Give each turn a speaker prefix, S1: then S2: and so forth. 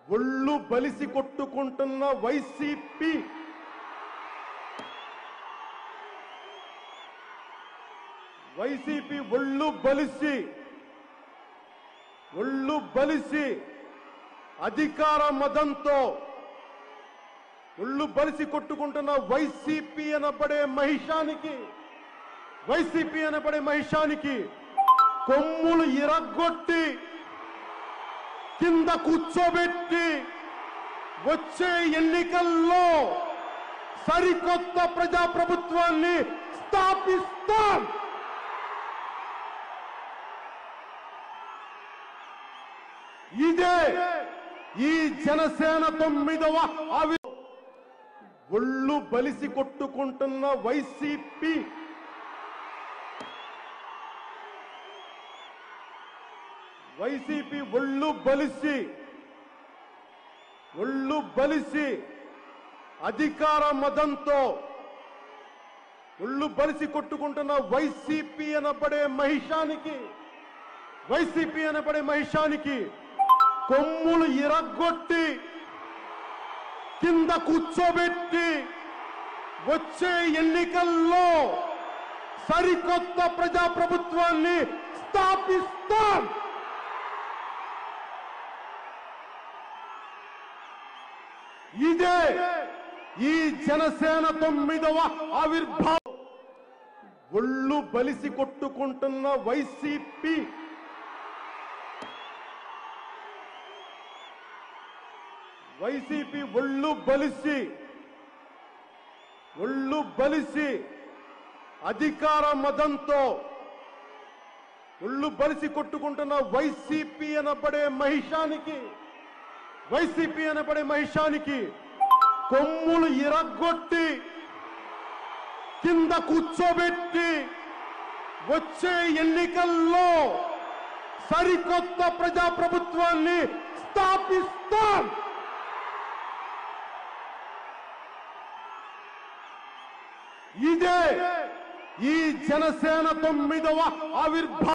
S1: ఒళ్ళు బలిసి కొట్టుకుంటున్న YCP YCP ఒళ్ళు బలిసి ఒళ్ళు బలిసి అధికార మదంతో ఒళ్ళు బలిసి కొట్టుకుంటున్న వైసీపీ అనబడే మహిషానికి వైసీపీ అనబడే మహిషానికి కొమ్ములు ఇరగొట్టి కింద కూర్చోబెట్టి వచ్చే ఎన్నికల్లో సరికొత్త ప్రజాప్రభుత్వాన్ని స్థాపిస్తాం ఇదే ఈ జనసేన తొమ్మిదవ ఆవి ఒళ్ళు బలిసి కొట్టుకుంటున్న వైసీపీ వైసీపీ ఒళ్ళు బలిసి ఒళ్ళు బలిసి అధికార మదంతో ఒళ్ళు బలిసి కొట్టుకుంటున్న వైసీపీ అనబడే మహిషానికి వైసీపీ అనబడే మహిషానికి కొమ్ములు ఇరగొట్టి కింద కూర్చోబెట్టి వచ్చే ఎన్నికల్లో సరికొత్త ప్రజాప్రభుత్వాన్ని స్థాపిస్తాం ఇదే ఈ జనసేన తొమ్మిదవ ఆవిర్భావం ఒళ్ళు బలిసి కొట్టుకుంటున్న వైసీపీ వైసీపీ ఒళ్ళు బలిసి ఒళ్ళు బలిసి అధికార మదంతో ఒళ్ళు బలిసి కొట్టుకుంటున్న వైసీపీ అనబడే మహిషానికి వైసీపీ అనబడే మహిషానికి కొమ్ములు ఇరగొట్టి కింద కూర్చోబెట్టి వచ్చే ఎన్నికల్లో సరికొత్త ప్రజాప్రభుత్వాన్ని స్థాపిస్తాం ఇదే ఈ జనసేన తొమ్మిదవ ఆవిర్భావం